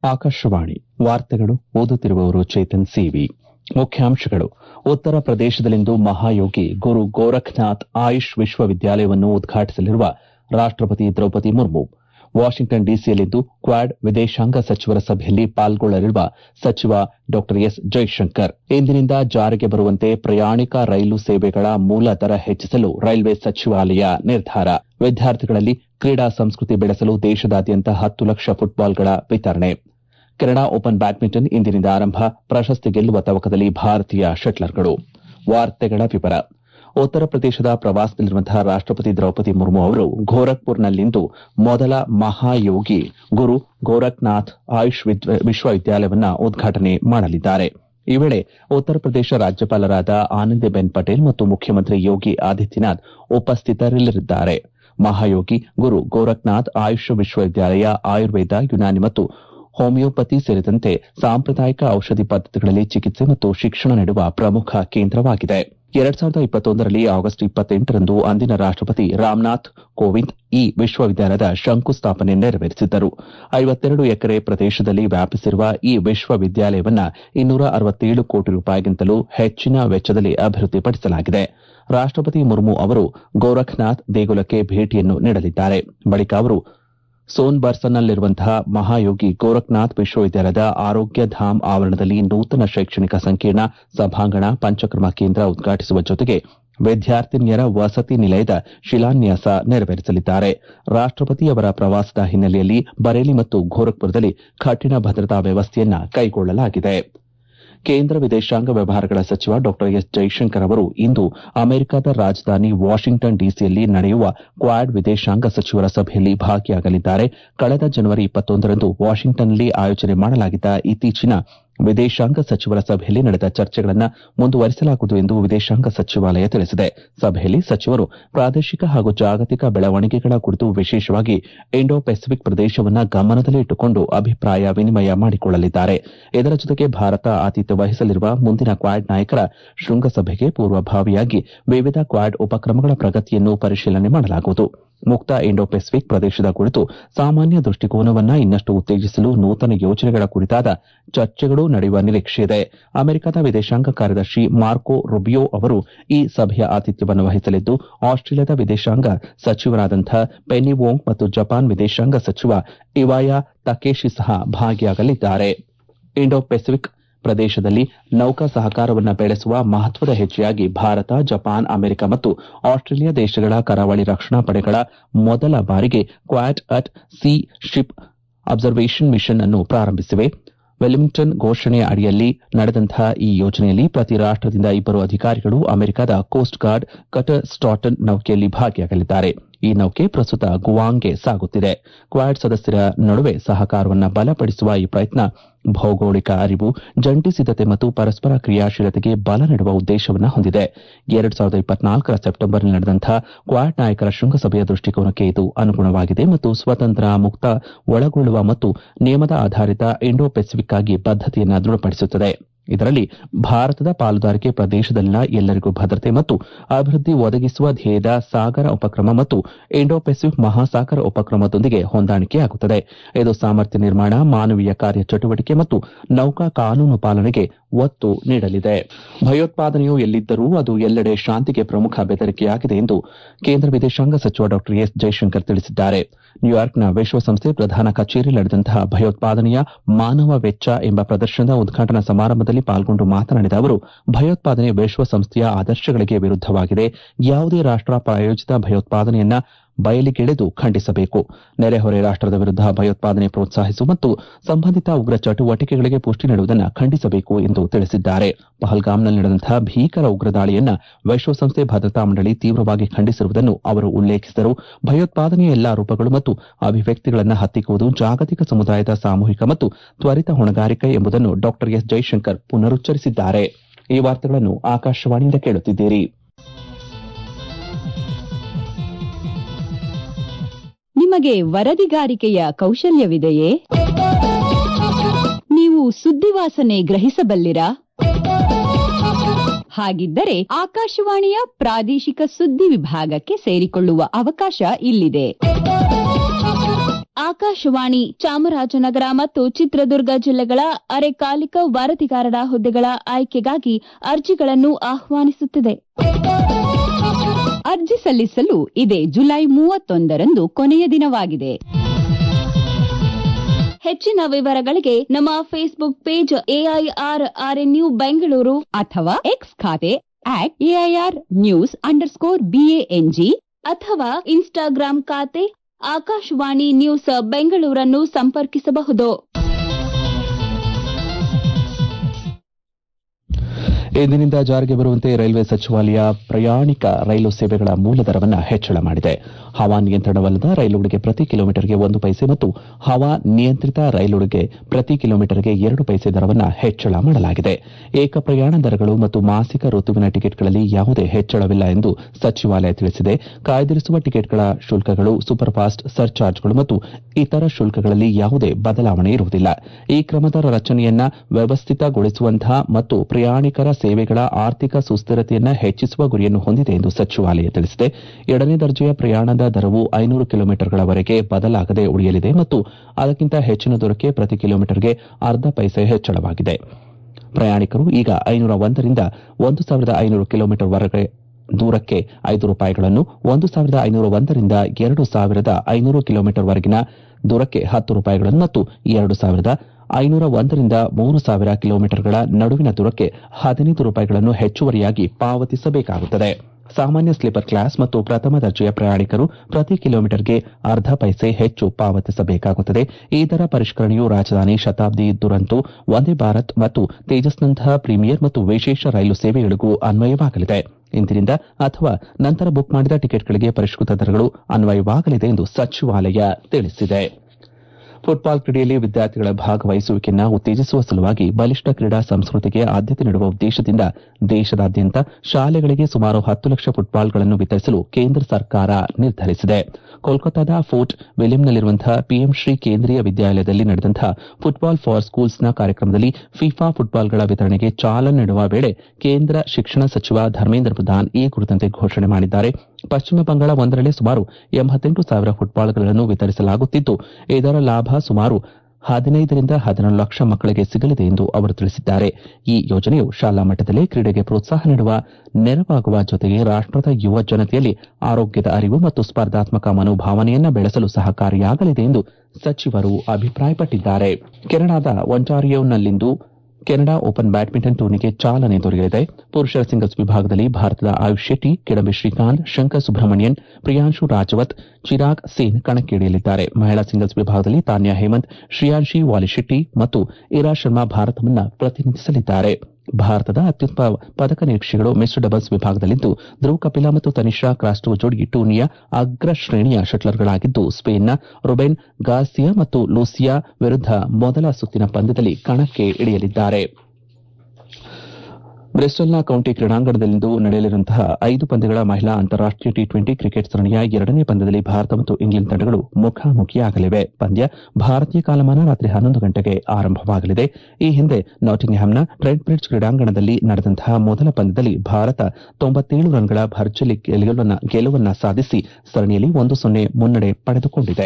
ಆಕಾಶವಾಣಿ ವಾರ್ತೆಗಳು ಓದುತ್ತಿರುವವರು ಚೇತನ್ ಸಿವಿ ಮುಖ್ಯಾಂಶಗಳು ಉತ್ತರ ಪ್ರದೇಶದಲ್ಲಿಂದು ಮಹಾಯೋಗಿ ಗುರು ಗೋರಖ್ನಾಥ್ ಆಯುಷ್ ವಿಶ್ವವಿದ್ಯಾಲಯವನ್ನು ಉದ್ಘಾಟಿಸಲಿರುವ ರಾಷ್ಟಪತಿ ದ್ರೌಪದಿ ಮುರ್ಮು ವಾಷಿಂಗ್ಟನ್ ಡಿಸಿಯಲ್ಲಿಂದು ಕ್ವಾಡ್ ವಿದೇಶಾಂಗ ಸಚಿವರ ಸಭೆಯಲ್ಲಿ ಪಾಲ್ಗೊಳ್ಳಲಿರುವ ಸಚಿವ ಡಾ ಎಸ್ ಜೈಶಂಕರ್ ಇಂದಿನಿಂದ ಜಾರಿಗೆ ಬರುವಂತೆ ಪ್ರಯಾಣಿಕ ರೈಲು ಸೇವೆಗಳ ಮೂಲ ದರ ಹೆಚ್ಚಿಸಲು ರೈಲ್ವೆ ಸಚಿವಾಲಯ ನಿರ್ಧಾರ ವಿದ್ಯಾರ್ಥಿಗಳಲ್ಲಿ ಕ್ರೀಡಾ ಸಂಸ್ಕೃತಿ ಬೆಳೆಸಲು ದೇಶದಾದ್ಯಂತ ಹತ್ತು ಲಕ್ಷ ಫುಟ್ಬಾಲ್ಗಳ ವಿತರಣೆ ಕೆನಡಾ ಓಪನ್ ಬ್ಯಾಡ್ಮಿಂಟನ್ ಇಂದಿನಿಂದ ಆರಂಭ ಪ್ರಶಸ್ತಿ ಗೆಲ್ಲುವ ತವಕದಲ್ಲಿ ಭಾರತೀಯ ಶಟ್ಲರ್ಗಳು ವಾರ್ತೆಗಳ ವಿವರ ಉತ್ತರ ಪ್ರದೇಶದ ಪ್ರವಾಸದಲ್ಲಿರುವಂತಹ ರಾಷ್ಟಪತಿ ದ್ರೌಪದಿ ಮುರ್ಮು ಅವರು ಗೋರಖ್ಪುರ್ನಲ್ಲಿಂದು ಮೊದಲ ಮಹಾಯೋಗಿ ಗುರು ಗೋರಖ್ನಾಥ್ ಆಯುಷ್ ವಿಶ್ವವಿದ್ಯಾಲಯವನ್ನ ಉದ್ಘಾಟನೆ ಮಾಡಲಿದ್ದಾರೆ ಈ ವೇಳೆ ಉತ್ತರ ಪ್ರದೇಶ ರಾಜ್ಯಪಾಲರಾದ ಆನಂದಿಬೆನ್ ಪಟೇಲ್ ಮತ್ತು ಮುಖ್ಯಮಂತ್ರಿ ಯೋಗಿ ಆದಿತ್ಯನಾಥ್ ಉಪಸ್ಥಿತರಿರಲಿದ್ದಾರೆ ಮಹಾಯೋಗಿ ಗುರು ಗೋರಖ್ನಾಥ್ ಆಯುಷ್ ವಿಶ್ವವಿದ್ಯಾಲಯ ಆಯುರ್ವೇದ ಯುನಾನಿ ಮತ್ತು ಹೋಮಿಯೋಪತಿ ಸೇರಿದಂತೆ ಸಾಂಪ್ರದಾಯಿಕ ಔಷಧಿ ಪದ್ದತಿಗಳಲ್ಲಿ ಚಿಕಿತ್ಸೆ ಮತ್ತು ಶಿಕ್ಷಣ ನೀಡುವ ಪ್ರಮುಖ ಕೇಂದ್ರವಾಗಿದೆ ಎರಡ್ ಸಾವಿರದ ಇಪ್ಪತ್ತೊಂದರಲ್ಲಿ ಆಗಸ್ಟ್ ಇಪ್ಪತ್ತೆಂಟರಂದು ಅಂದಿನ ರಾಷ್ಟಪತಿ ರಾಮನಾಥ್ ಕೋವಿಂದ್ ಈ ವಿಶ್ವವಿದ್ಯಾಲಯದ ಶಂಕುಸ್ಥಾಪನೆ ನೆರವೇರಿಸಿದ್ದರು ಐವತ್ತೆರಡು ಎಕರೆ ಪ್ರದೇಶದಲ್ಲಿ ವ್ಯಾಪಿಸಿರುವ ಈ ವಿಶ್ವವಿದ್ಯಾಲಯವನ್ನ ಇನ್ನೂರ ಅರವತ್ತೇಳು ಕೋಟಿ ರೂಪಾಯಿಗಿಂತಲೂ ಹೆಚ್ಚಿನ ವೆಚ್ಚದಲ್ಲಿ ಅಭಿವೃದ್ಧಿಪಡಿಸಲಾಗಿದೆ ರಾಷ್ಟಪತಿ ಮುರ್ಮು ಅವರು ಗೋರಖ್ನಾಥ್ ದೇಗುಲಕ್ಕೆ ಭೇಟಿಯನ್ನು ನೀಡಲಿದ್ದಾರೆ ಬಳಿಕ ಅವರು ಸೋನ್ಬರ್ಸನ್ನಲ್ಲಿರುವಂತಹ ಮಹಾಯೋಗಿ ಗೋರಖ್ನಾಥ್ ವಿಶ್ವವಿದ್ಯಾಲಯದ ಆರೋಗ್ಯ ಧಾಮ್ ಆವರಣದಲ್ಲಿ ನೂತನ ಶೈಕ್ಷಣಿಕ ಸಂಕೀರ್ಣ ಸಭಾಂಗಣ ಪಂಚಕರ್ಮ ಕೇಂದ್ರ ಉದ್ಘಾಟಿಸುವ ಜೊತೆಗೆ ವಿದ್ಯಾರ್ಥಿನಿಯರ ವಸತಿ ನಿಲಯದ ಶಿಲಾನ್ಯಾಸ ನೆರವೇರಿಸಲಿದ್ದಾರೆ ರಾಷ್ಟಪತಿ ಅವರ ಪ್ರವಾಸದ ಹಿನ್ನೆಲೆಯಲ್ಲಿ ಬರೇಲಿ ಮತ್ತು ಗೋರಖ್ಪುರದಲ್ಲಿ ಕಠಿಣ ಭದ್ರತಾ ವ್ಯವಸ್ಥೆಯನ್ನ ಕೈಗೊಳ್ಳಲಾಗಿದೆ ಕೇಂದ್ರ ವಿದೇಶಾಂಗ ವ್ಯವಹಾರಗಳ ಸಚಿವ ಡಾ ಎಸ್ ಜೈಶಂಕರ್ ಅವರು ಇಂದು ಅಮೆರಿಕದ ರಾಜಧಾನಿ ವಾಷಿಂಗ್ಟನ್ ಡಿಸಿಯಲ್ಲಿ ನಡೆಯುವ ಕ್ವಾಡ್ ವಿದೇಶಾಂಗ ಸಚಿವರ ಸಭೆಯಲ್ಲಿ ಭಾಗಿಯಾಗಲಿದ್ದಾರೆ ಕಳೆದ ಜನವರಿ ಇಪ್ಪತ್ತೊಂದರಂದು ವಾಷಿಂಗ್ಟನ್ನಲ್ಲಿ ಆಯೋಜನೆ ಮಾಡಲಾಗಿದ್ದ ಇತ್ತೀಚಿನ ವಿದೇಶಾಂಗ ಸಚಿವರ ಸಭೆಯಲ್ಲಿ ನಡೆದ ಚರ್ಚೆಗಳನ್ನು ಮುಂದುವರಿಸಲಾಗುವುದು ಎಂದು ವಿದೇಶಾಂಗ ಸಚಿವಾಲಯ ತಿಳಿಸಿದೆ ಸಭೆಯಲ್ಲಿ ಸಚಿವರು ಪ್ರಾದೇಶಿಕ ಹಾಗೂ ಜಾಗತಿಕ ಬೆಳವಣಿಗೆಗಳ ಕುರಿತು ವಿಶೇಷವಾಗಿ ಇಂಡೋ ಪೆಸಿಫಿಕ್ ಪ್ರದೇಶವನ್ನು ಗಮನದಲ್ಲಿಟ್ಟುಕೊಂಡು ಅಭಿಪ್ರಾಯ ವಿನಿಮಯ ಮಾಡಿಕೊಳ್ಳಲಿದ್ದಾರೆ ಇದರ ಜೊತೆಗೆ ಭಾರತ ಆತಿಥ್ಯ ವಹಿಸಲಿರುವ ಮುಂದಿನ ಕ್ವಾಡ್ ನಾಯಕರ ಶೃಂಗಸಭೆಗೆ ಪೂರ್ವಭಾವಿಯಾಗಿ ವಿವಿಧ ಕ್ವಾಡ್ ಉಪಕ್ರಮಗಳ ಪ್ರಗತಿಯನ್ನು ಪರಿಶೀಲನೆ ಮಾಡಲಾಗುವುದು ಮುಕ್ತ ಇಂಡೋ ಪೆಸಿಫಿಕ್ ಪ್ರದೇಶದ ಕುರಿತು ಸಾಮಾನ್ಯ ದೃಷ್ಟಿಕೋನವನ್ನು ಇನ್ನಷ್ಟು ಉತ್ತೇಜಿಸಲು ನೂತನ ಯೋಜನೆಗಳ ಕುರಿತಾದ ಚರ್ಚೆಗಳು ನಡೆಯುವ ನಿರೀಕ್ಷೆಯಿದೆ ಅಮೆರಿಕದ ವಿದೇಶಾಂಗ ಕಾರ್ಯದರ್ಶಿ ಮಾರ್ಕೊ ರುಬಿಯೋ ಅವರು ಈ ಸಭೆಯ ಆತಿಥ್ಯವನ್ನು ವಹಿಸಲಿದ್ದು ಆಸ್ಟ್ರೇಲಿಯಾದ ವಿದೇಶಾಂಗ ಸಚಿವರಾದಂಥ ಪೆನಿ ವೋಂಗ್ ಮತ್ತು ಜಪಾನ್ ವಿದೇಶಾಂಗ ಸಚಿವ ಇವಾಯಾ ತಕೇಶಿ ಸಹ ಭಾಗಿಯಾಗಲಿದ್ದಾರೆ ಇಂಡೋ ಪೆಸಿಫಿಕ್ ಪ್ರದೇಶದಲ್ಲಿ ನೌಕಾ ಸಹಕಾರವನ್ನು ಬೆಳೆಸುವ ಮಹತ್ವದ ಹೆಜ್ಜೆಯಾಗಿ ಭಾರತ ಜಪಾನ್ ಅಮೆರಿಕ ಮತ್ತು ಆಸ್ಟ್ರೇಲಿಯಾ ದೇಶಗಳ ಕರಾವಳಿ ರಕ್ಷಣಾ ಪಡೆಗಳ ಮೊದಲ ಬಾರಿಗೆ Quad at sea ship observation mission ಅನ್ನು ಪ್ರಾರಂಭಿಸಿವೆ ವೆಲ್ಲಿಂಗ್ಟನ್ ಘೋಷಣೆಯ ಅಡಿಯಲ್ಲಿ ನಡೆದಂತಹ ಈ ಯೋಜನೆಯಲ್ಲಿ ಪ್ರತಿ ರಾಷ್ಟದಿಂದ ಇಬ್ಬರು ಅಧಿಕಾರಿಗಳು ಅಮೆರಿಕದ ಕೋಸ್ಟ್ ಗಾರ್ಡ್ ಕಟರ್ ಸ್ಟಾಟನ್ ನೌಕೆಯಲ್ಲಿ ಭಾಗಿಯಾಗಲಿದ್ದಾರೆ ಈ ನೌಕೆ ಪ್ರಸ್ತುತ ಗುವಾಂಗ್ಗೆ ಸಾಗುತ್ತಿದೆ ಕ್ವಾಡ್ ಸದಸ್ಯರ ನಡುವೆ ಸಹಕಾರವನ್ನು ಬಲಪಡಿಸುವ ಈ ಪ್ರಯತ್ನ ಭೌಗೋಳಿಕ ಅರಿವು ಜಂಟಿ ಸಿದ್ದತೆ ಮತ್ತು ಪರಸ್ಪರ ಕ್ರಿಯಾಶೀಲತೆಗೆ ಬಲ ನೀಡುವ ಉದ್ದೇಶವನ್ನು ಹೊಂದಿದೆ ಎರಡು ಸಾವಿರದ ಇಪ್ಪತ್ನಾಲ್ಕರ ಸೆಪ್ಟೆಂಬರ್ನಲ್ಲಿ ನಡೆದಂತಹ ಕ್ವಾಡ್ ನಾಯಕರ ಶೃಂಗಸಭೆಯ ದೃಷ್ಟಿಕೋನಕ್ಕೆ ಇದು ಅನುಗುಣವಾಗಿದೆ ಮತ್ತು ಸ್ವತಂತ್ರ ಮುಕ್ತ ಒಳಗೊಳ್ಳುವ ಮತ್ತು ನಿಯಮದ ಆಧಾರಿತ ಇಂಡೋ ಪೆಸಿಫಿಕ್ಗಾಗಿ ಬದ್ದತೆಯನ್ನು ದೃಢಪಡಿಸುತ್ತದೆ ಇದರಲ್ಲಿ ಭಾರತದ ಪಾಲುದಾರಿಕೆ ಪ್ರದೇಶದಲ್ಲಿನ ಎಲ್ಲರಿಗೂ ಭದ್ರತೆ ಮತ್ತು ಅಭಿವೃದ್ಧಿ ಒದಗಿಸುವ ಧ್ಯೇಯದ ಸಾಗರ ಉಪಕ್ರಮ ಮತ್ತು ಇಂಡೋ ಪೆಸಿಫಿಕ್ ಮಹಾಸಾಗರ ಉಪಕ್ರಮದೊಂದಿಗೆ ಹೊಂದಾಣಿಕೆಯಾಗುತ್ತದೆ ಇದು ಸಾಮರ್ಥ್ಯ ನಿರ್ಮಾಣ ಮಾನವೀಯ ಕಾರ್ಯ ಚಟುವಟಿಕೆ ಮತ್ತು ನೌಕಾ ಕಾನೂನು ಪಾಲನೆಗೆ ಒತ್ತು ನೀಡಲಿದೆ ಭಯೋತ್ಪಾದನೆಯು ಎಲ್ಲಿದ್ದರೂ ಅದು ಎಲ್ಲೆಡೆ ಶಾಂತಿಗೆ ಪ್ರಮುಖ ಬೆದರಿಕೆಯಾಗಿದೆ ಎಂದು ಕೇಂದ್ರ ವಿದೇಶಾಂಗ ಸಚಿವ ಡಾ ಎಸ್ ಜೈಶಂಕರ್ ತಿಳಿಸಿದ್ದಾರೆ ನ್ಯೂಯಾರ್ಕ್ನ ವಿಶ್ವಸಂಸ್ಥೆ ಪ್ರಧಾನ ಕಚೇರಿಯಲ್ಲಿ ನಡೆದಂತಹ ಭಯೋತ್ಪಾದನೆಯ ಮಾನವ ವೆಚ್ಚ ಎಂಬ ಪ್ರದರ್ಶನದ ಉದ್ಘಾಟನಾ ಸಮಾರಂಭದಲ್ಲಿ ಪಾಲ್ಗೊಂಡು ಮಾತನಾಡಿದ ಅವರು ಭಯೋತ್ಪಾದನೆ ವಿಶ್ವಸಂಸ್ಥೆಯ ಆದರ್ಶಗಳಿಗೆ ವಿರುದ್ದವಾಗಿದೆ ಯಾವುದೇ ರಾಷ್ಟ ಪ್ರಾಯೋಜಿತ ಭಯೋತ್ಪಾದನೆಯನ್ನ ಬಯಲಿಗೆಳೆದು ಖಂಡಿಸಬೇಕು ನೆರೆಹೊರೆ ರಾಷ್ಟದ ವಿರುದ್ದ ಭಯೋತ್ಪಾದನೆ ಪ್ರೋತ್ಸಾಹಿಸು ಮತ್ತು ಸಂಬಂಧಿತ ಉಗ್ರ ಚಟುವಟಿಕೆಗಳಿಗೆ ಪುಷ್ಟಿ ನೀಡುವುದನ್ನು ಖಂಡಿಸಬೇಕು ಎಂದು ತಿಳಿಸಿದ್ದಾರೆ ಪಹಲ್ಗಾಮ್ನಲ್ಲಿ ನಡೆದಂತಹ ಭೀಕರ ಉಗ್ರ ದಾಳಿಯನ್ನ ವಿಶ್ವಸಂಸ್ಥೆ ಭದ್ರತಾ ಮಂಡಳಿ ತೀವ್ರವಾಗಿ ಖಂಡಿಸಿರುವುದನ್ನು ಅವರು ಉಲ್ಲೇಖಿಸಿದರು ಭಯೋತ್ಪಾದನೆಯ ಎಲ್ಲಾ ರೂಪಗಳು ಮತ್ತು ಅಭಿವ್ಯಕ್ತಿಗಳನ್ನು ಹತ್ತಿಕ್ಕುವುದು ಜಾಗತಿಕ ಸಮುದಾಯದ ಸಾಮೂಹಿಕ ಮತ್ತು ತ್ವರಿತ ಹೊಣೆಗಾರಿಕೆ ಎಂಬುದನ್ನು ಡಾ ಎಸ್ ಜೈಶಂಕರ್ ಪುನರುಚ್ಚರಿಸಿದ್ದಾರೆ ಈ ವಾರ್ತೆಗಳನ್ನು ಆಕಾಶವಾಣಿಯಿಂದ ಕೇಳುತ್ತಿದ್ದೀರಿ ನಿಮಗೆ ವರದಿಗಾರಿಕೆಯ ಕೌಶಲ್ಯವಿದೆಯೇ ನೀವು ಸುದ್ದಿವಾಸನೆ ಗ್ರಹಿಸಬಲ್ಲಿರಾ ಹಾಗಿದ್ದರೆ ಆಕಾಶವಾಣಿಯ ಪ್ರಾದೇಶಿಕ ಸುದ್ದಿ ವಿಭಾಗಕ್ಕೆ ಸೇರಿಕೊಳ್ಳುವ ಅವಕಾಶ ಇಲ್ಲಿದೆ ಆಕಾಶವಾಣಿ ಚಾಮರಾಜನಗರ ಮತ್ತು ಚಿತ್ರದುರ್ಗ ಜಿಲ್ಲೆಗಳ ಅರೆಕಾಲಿಕ ವರದಿಗಾರರ ಹುದ್ದೆಗಳ ಆಯ್ಕೆಗಾಗಿ ಅರ್ಜಿಗಳನ್ನು ಆಹ್ವಾನಿಸುತ್ತಿದೆ ಅರ್ಜಿ ಸಲ್ಲಿಸಲು ಇದೇ ಜುಲೈ ಮೂವತ್ತೊಂದರಂದು ಕೊನೆಯ ದಿನವಾಗಿದೆ ಹೆಚ್ಚಿನ ವಿವರಗಳಿಗೆ ನಮ್ಮ Facebook page AIR RNU Bengaluru ಅಥವಾ ಎಕ್ಸ್ ಖಾತೆ at AIR news underscore BANG ಅಥವಾ ಇನ್ಸ್ಟಾಗ್ರಾಂ ಖಾತೆ ಆಕಾಶವಾಣಿ ನ್ಯೂಸ್ ಬೆಂಗಳೂರನ್ನು ಸಂಪರ್ಕಿಸಬಹುದು ಇಂದಿನಿಂದ ಜಾರಿಗೆ ಬರುವಂತೆ ರೈಲ್ವೆ ಸಚಿವಾಲಯ ಪ್ರಯಾಣಿಕ ರೈಲು ಸೇವೆಗಳ ಮೂಲ ದರವನ್ನು ಹೆಚ್ಚಳ ಮಾಡಿದೆ ಹವಾ ನಿಯಂತ್ರಣವಲ್ಲದ ರೈಲುಗಳಿಗೆ ಪ್ರತಿ ಕಿಲೋಮೀಟರ್ಗೆ ಒಂದು ಪೈಸೆ ಮತ್ತು ಹವಾ ನಿಯಂತ್ರಿತ ರೈಲುಗಳಿಗೆ ಪ್ರತಿ ಕಿಲೋಮೀಟರ್ಗೆ ಎರಡು ಪೈಸೆ ದರವನ್ನು ಹೆಚ್ಚಳ ಮಾಡಲಾಗಿದೆ ಏಕ ಪ್ರಯಾಣ ದರಗಳು ಮತ್ತು ಮಾಸಿಕ ಋತುವಿನ ಟಿಕೆಟ್ಗಳಲ್ಲಿ ಯಾವುದೇ ಹೆಚ್ಚಳವಿಲ್ಲ ಎಂದು ಸಚಿವಾಲಯ ತಿಳಿಸಿದೆ ಕಾಯ್ದಿರಿಸುವ ಟಿಕೆಟ್ಗಳ ಶುಲ್ಕಗಳು ಸೂಪರ್ ಫಾಸ್ಟ್ ಸರ್ಚಾರ್ಜ್ಗಳು ಮತ್ತು ಇತರ ಶುಲ್ಕಗಳಲ್ಲಿ ಯಾವುದೇ ಬದಲಾವಣೆ ಇರುವುದಿಲ್ಲ ಈ ಕ್ರಮದ ರಚನೆಯನ್ನ ವ್ಯವಸ್ಥಿತಗೊಳಿಸುವಂತಹ ಮತ್ತು ಪ್ರಯಾಣಿಕರ ಸೇವೆಗಳ ಆರ್ಥಿಕ ಸುಸ್ಥಿರತೆಯನ್ನು ಹೆಚ್ಚಿಸುವ ಗುರಿಯನ್ನು ಹೊಂದಿದೆ ಎಂದು ಸಚಿವಾಲಯ ತಿಳಿಸಿದೆ ಎರಡನೇ ದರ್ಜೆಯ ಪ್ರಯಾಣದ ದರವು ಐನೂರು ಕಿಲೋಮೀಟರ್ಗಳವರೆಗೆ ಬದಲಾಗದೆ ಉಳಿಯಲಿದೆ ಮತ್ತು ಅದಕ್ಕಿಂತ ಹೆಚ್ಚಿನ ದೂರಕ್ಕೆ ಪ್ರತಿ ಕಿಲೋಮೀಟರ್ಗೆ ಅರ್ಧ ಪೈಸೆ ಹೆಚ್ಚಳವಾಗಿದೆ ಪ್ರಯಾಣಿಕರು ಈಗ ಐನೂರ ಒಂದರಿಂದ ಒಂದು ಸಾವಿರದ ಐನೂರು ಕಿಲೋಮೀಟರ್ ವರೆಗೆ ದೂರಕ್ಕೆ ಐದು ರೂಪಾಯಿಗಳನ್ನು ಒಂದು ಸಾವಿರದ ಐನೂರ ಒಂದರಿಂದ ಎರಡು ಸಾವಿರದ ಐನೂರು ಕಿಲೋಮೀಟರ್ ವರೆಗಿನ ದೂರಕ್ಕೆ ಹತ್ತು ರೂಪಾಯಿಗಳನ್ನು ಮತ್ತು ಎರಡು ಸಾವಿರದ ಐನೂರ ಒಂದರಿಂದ ಮೂರು ಸಾವಿರ ಕಿಲೋಮೀಟರ್ಗಳ ನಡುವಿನ ದೂರಕ್ಕೆ ಹದಿನೈದು ರೂಪಾಯಿಗಳನ್ನು ಹೆಚ್ಚುವರಿಯಾಗಿ ಪಾವತಿಸಬೇಕಾಗುತ್ತದೆ ಸಾಮಾನ್ಯ ಸ್ಲೀಪರ್ ಕ್ಲಾಸ್ ಮತ್ತು ಪ್ರಥಮ ದರ್ಜೆಯ ಪ್ರಯಾಣಿಕರು ಪ್ರತಿ ಕಿಲೋಮೀಟರ್ಗೆ ಅರ್ಧ ಪೈಸೆ ಹೆಚ್ಚು ಪಾವತಿಸಬೇಕಾಗುತ್ತದೆ ಈ ದರ ಪರಿಷ್ಕರಣೆಯು ರಾಜಧಾನಿ ಶತಾಬ್ದಿ ದುರಂತೋ ವಂದೇ ಭಾರತ್ ಮತ್ತು ತೇಜಸ್ನಂತಹ ಪ್ರೀಮಿಯರ್ ಮತ್ತು ವಿಶೇಷ ರೈಲು ಸೇವೆಗಳಿಗೂ ಅನ್ವಯವಾಗಲಿದೆ ಇಂದಿನಿಂದ ಅಥವಾ ನಂತರ ಬುಕ್ ಮಾಡಿದ ಟಿಕೆಟ್ಗಳಿಗೆ ಪರಿಷ್ಕೃತ ದರಗಳು ಅನ್ವಯವಾಗಲಿದೆ ಎಂದು ಸಚಿವಾಲಯ ತಿಳಿಸಿದೆ ಫುಟ್ಬಾಲ್ ಕ್ರೀಡೆಯಲ್ಲಿ ವಿದ್ಯಾರ್ಥಿಗಳ ಭಾಗವಹಿಸುವಿಕೆಯನ್ನು ಉತ್ತೇಜಿಸುವ ಸಲುವಾಗಿ ಬಲಿಷ್ಠ ಕ್ರೀಡಾ ಸಂಸ್ಕೃತಿಗೆ ಆದ್ಯತೆ ನೀಡುವ ಉದ್ದೇಶದಿಂದ ದೇಶದಾದ್ಯಂತ ಶಾಲೆಗಳಿಗೆ ಸುಮಾರು ಹತ್ತು ಲಕ್ಷ ಫುಟ್ಬಾಲ್ಗಳನ್ನು ವಿತರಿಸಲು ಕೇಂದ್ರ ಸರ್ಕಾರ ನಿರ್ಧರಿಸಿದೆ ಕೋಲ್ಕತಾದ ಫೋರ್ಟ್ ವಿಲಿಯಂನಲ್ಲಿರುವಂತಹ ಪಿಎಂ ಶ್ರೀ ಕೇಂದ್ರೀಯ ವಿದ್ಯಾಲಯದಲ್ಲಿ ನಡೆದಂತಹ ಫುಟ್ಬಾಲ್ ಫಾರ್ ಸ್ಕೂಲ್ಸ್ನ ಕಾರ್ಯಕ್ರಮದಲ್ಲಿ ಫಿಫಾ ಫುಟ್ಬಾಲ್ಗಳ ವಿತರಣೆಗೆ ಚಾಲನೆ ನೀಡುವ ವೇಳೆ ಕೇಂದ್ರ ಶಿಕ್ಷಣ ಸಚಿವ ಧರ್ಮೇಂದ್ರ ಪ್ರಧಾನ್ ಈ ಕುರಿತಂತೆ ಘೋಷಣೆ ಮಾಡಿದ್ದಾರೆ ಪಶ್ಚಿಮ ಬಂಗಾಳ ಒಂದರಲ್ಲಿ ಸುಮಾರು ಎಂಬತ್ತೆಂಟು ಸಾವಿರ ಫುಟ್ಬಾಲ್ಗಳನ್ನು ವಿತರಿಸಲಾಗುತ್ತಿದ್ದು ಇದರ ಲಾಭ ಸುಮಾರು ಹದಿನೈದರಿಂದ ಹದಿನೇಳು ಲಕ್ಷ ಮಕ್ಕಳಿಗೆ ಸಿಗಲಿದೆ ಎಂದು ಅವರು ತಿಳಿಸಿದ್ದಾರೆ ಈ ಯೋಜನೆಯು ಶಾಲಾ ಮಟ್ಟದಲ್ಲಿ ಕ್ರೀಡೆಗೆ ಪ್ರೋತ್ಸಾಹ ನೀಡುವ ನೆರವಾಗುವ ಜೊತೆಗೆ ರಾಷ್ಟದ ಯುವ ಜನತೆಯಲ್ಲಿ ಆರೋಗ್ಯದ ಅರಿವು ಮತ್ತು ಸ್ಪರ್ಧಾತ್ಮಕ ಮನೋಭಾವನೆಯನ್ನು ಬೆಳೆಸಲು ಸಹಕಾರಿಯಾಗಲಿದೆ ಎಂದು ಸಚಿವರು ಅಭಿಪ್ರಾಯಪಟ್ಟಿದ್ದಾರೆ ಕೆನಡಾದ ಒಂಟಾರಿಯೋನಲ್ಲಿಂದು ಕೆನಡಾ ಓಪನ್ ಬ್ಯಾಡ್ಮಿಂಟನ್ ಟೂರ್ನಿಗೆ ಚಾಲನೆ ದೊರೆಯಲಿದೆ ಪುರುಷರ ಸಿಂಗಲ್ಸ್ ವಿಭಾಗದಲ್ಲಿ ಭಾರತದ ಆಯುಷ್ ಶೆಟ್ಟಿ ಕಿಡಂಬಿ ಶ್ರೀಕಾಂತ್ ಶಂಕರ್ ಸುಬ್ರಹ್ಮಣ್ಯನ್ ಪ್ರಿಯಾಂಶು ರಾಜವತ್ ಚಿರಾಗ್ ಸೇನ್ ಕಣಕ್ಕಿಳಿಯಲಿದ್ದಾರೆ ಮಹಿಳಾ ಸಿಂಗಲ್ಸ್ ವಿಭಾಗದಲ್ಲಿ ತಾನ್ಯಾ ಹೇಮಂತ್ ಶ್ರೇಯಾನ್ಶಿ ವಾಲಿಶೆಟ್ಟಿ ಮತ್ತು ಇರಾ ಶರ್ಮಾ ಭಾರತವನ್ನು ಪ್ರತಿನಿಧಿಸಲಿದ್ದಾರೆ ಭಾರತದ ಅತ್ಯುತ್ತಮ ಪದಕ ನಿರೀಕ್ಷೆಗಳು ಮಿಶ್ರ ಡಬಲ್ಸ್ ವಿಭಾಗದಲ್ಲಿದ್ದು ಧ್ರುವ್ ಕಪಿಲಾ ಮತ್ತು ತನಿಷಾ ಕ್ರಾಸ್ಟೋ ಜೋಡಿ ಟೂರ್ನಿಯ ಅಗ್ರ ಶ್ರೇಣಿಯ ಶಟ್ಲರ್ಗಳಾಗಿದ್ದು ಸ್ಪೇನ್ನ ರುಬೆನ್ ಗಾರ್ಸಿಯಾ ಮತ್ತು ಲೂಸಿಯಾ ವಿರುದ್ಧ ಮೊದಲ ಸುತ್ತಿನ ಪಂದ್ಯದಲ್ಲಿ ಕಣಕ್ಕೆ ಇಳಿಯಲಿದ್ದಾರೆ ಬ್ರಿಸ್ಟಲ್ನ ಕೌಂಟಿ ಕ್ರೀಡಾಂಗಣದಲ್ಲಿಂದು ನಡೆಯಲಿರುವಂತಹ ಐದು ಪಂದ್ಯಗಳ ಮಹಿಳಾ ಅಂತಾರಾಷ್ಟೀಯ ಟಿ ಟ್ವೆಂಟಿ ಕ್ರಿಕೆಟ್ ಸರಣಿಯ ಎರಡನೇ ಪಂದ್ಯದಲ್ಲಿ ಭಾರತ ಮತ್ತು ಇಂಗ್ಲೆಂಡ್ ತಂಡಗಳು ಮುಖಾಮುಖಿಯಾಗಲಿವೆ ಪಂದ್ಯ ಭಾರತೀಯ ಕಾಲಮಾನ ರಾತ್ರಿ ಹನ್ನೊಂದು ಗಂಟೆಗೆ ಆರಂಭವಾಗಲಿದೆ ಈ ಹಿಂದೆ ನಾಟಿಂಗ್ಹ್ಯಾಮ್ನ ಟ್ರೆಂಟ್ ಬ್ರಿಡ್ಜ್ ಕ್ರೀಡಾಂಗಣದಲ್ಲಿ ನಡೆದಂತಹ ಮೊದಲ ಪಂದ್ಯದಲ್ಲಿ ಭಾರತ ತೊಂಬತ್ತೇಳು ರನ್ಗಳ ಭರ್ಜರಿ ಗೆಲುವನ್ನು ಸಾಧಿಸಿ ಸರಣಿಯಲ್ಲಿ ಒಂದು ಸೊನ್ನೆ ಮುನ್ನಡೆ ಪಡೆದುಕೊಂಡಿದೆ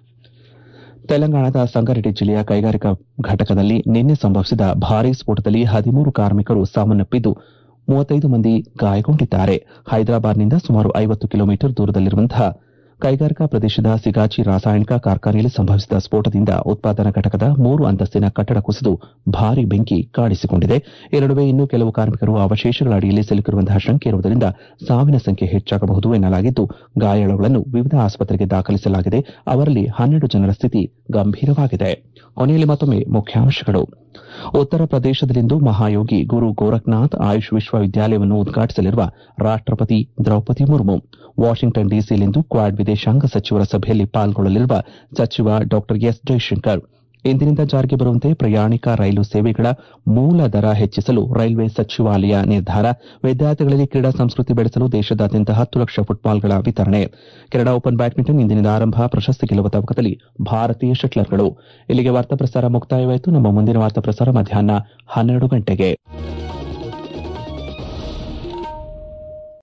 ತೆಲಂಗಾಣದ ಸಂಗಾರೆಡ್ಡಿ ಜಿಲ್ಲೆಯ ಕೈಗಾರಿಕಾ ಘಟಕದಲ್ಲಿ ನಿನ್ನೆ ಸಂಭವಿಸಿದ ಭಾರೀ ಸ್ಫೋಟದಲ್ಲಿ ಹದಿಮೂರು ಕಾರ್ಮಿಕರು ಸಾವನ್ನಪ್ಪಿದ್ದು ಮೂವತ್ತೈದು ಮಂದಿ ಗಾಯಗೊಂಡಿದ್ದಾರೆ ಹೈದರಾಬಾದ್ನಿಂದ ಸುಮಾರು ಐವತ್ತು ಕಿಲೋಮೀಟರ್ ದೂರದಲ್ಲಿರುವಂತಹ ಕೈಗಾರಿಕಾ ಪ್ರದೇಶದ ಸಿಗಾಚಿ ರಾಸಾಯನಿಕ ಕಾರ್ಖಾನೆಯಲ್ಲಿ ಸಂಭವಿಸಿದ ಸ್ಫೋಟದಿಂದ ಉತ್ಪಾದನಾ ಘಟಕದ ಮೂರು ಅಂತಸ್ತಿನ ಕಟ್ಟಡ ಕುಸಿದು ಭಾರೀ ಬೆಂಕಿ ಕಾಣಿಸಿಕೊಂಡಿದೆ ಈ ನಡುವೆ ಇನ್ನೂ ಕೆಲವು ಕಾರ್ಮಿಕರು ಅವಶೇಷಗಳ ಅಡಿಯಲ್ಲಿ ಸಿಲುಕಿರುವಂತಹ ಶಂಕೆ ಇರುವುದರಿಂದ ಸಾವಿನ ಸಂಖ್ಯೆ ಹೆಚ್ಚಾಗಬಹುದು ಎನ್ನಲಾಗಿದ್ದು ಗಾಯಾಳುಗಳನ್ನು ವಿವಿಧ ಆಸ್ಪತ್ರೆಗೆ ದಾಖಲಿಸಲಾಗಿದೆ ಅವರಲ್ಲಿ ಹನ್ನೆರಡು ಜನರ ಸ್ಥಿತಿ ಗಂಭೀರವಾಗಿದೆ ಕೊನೆಯಲ್ಲಿ ಮತ್ತೊಮ್ಮೆ ಮುಖ್ಯಾಂಶಗಳು ಉತ್ತರ ಪ್ರದೇಶದಲ್ಲಿಂದು ಮಹಾಯೋಗಿ ಗುರು ಗೋರಖ್ನಾಥ್ ಆಯುಷ್ ವಿಶ್ವವಿದ್ಯಾಲಯವನ್ನು ಉದ್ಘಾಟಿಸಲಿರುವ ರಾಷ್ಟಪತಿ ದ್ರೌಪದಿ ಮುರ್ಮು ವಾಷಿಂಗ್ಟನ್ ಡಿಸಿಯಲ್ಲಿಂದು ಕ್ವಾಡ್ ವಿದೇಶಾಂಗ ಸಚಿವರ ಸಭೆಯಲ್ಲಿ ಪಾಲ್ಗೊಳ್ಳಲಿರುವ ಸಚಿವ ಡಾ ಎಸ್ ಜೈಶಂಕರ್ ಇಂದಿನಿಂದ ಜಾರಿಗೆ ಬರುವಂತೆ ಪ್ರಯಾಣಿಕ ರೈಲು ಸೇವೆಗಳ ಮೂಲ ದರ ಹೆಚ್ಚಿಸಲು ರೈಲ್ವೆ ಸಚಿವಾಲಯ ನಿರ್ಧಾರ ವಿದ್ಯಾರ್ಥಿಗಳಲ್ಲಿ ಕ್ರೀಡಾ ಸಂಸ್ಕೃತಿ ಬೆಳೆಸಲು ದೇಶದಾದ್ಯಂತ ಹತ್ತು ಲಕ್ಷ ಫುಟ್ಬಾಲ್ಗಳ ವಿತರಣೆ ಕೆನಡಾ ಓಪನ್ ಬ್ಯಾಡ್ಮಿಂಟನ್ ಇಂದಿನಿಂದ ಆರಂಭ ಪ್ರಶಸ್ತಿ ಗೆಲ್ಲುವ ತವಕದಲ್ಲಿ ಭಾರತೀಯ ಶಟ್ಲರ್ಗಳು ಇಲ್ಲಿಗೆ ವಾರ್ತಾ ಪ್ರಸಾರ ಮುಕ್ತಾಯವಾಯಿತು ನಮ್ಮ ಮುಂದಿನ ವಾರ್ತಾ ಪ್ರಸಾರ ಮಧ್ಯಾಹ್ನ ಹನ್ನೆರಡು ಗಂಟೆಗೆ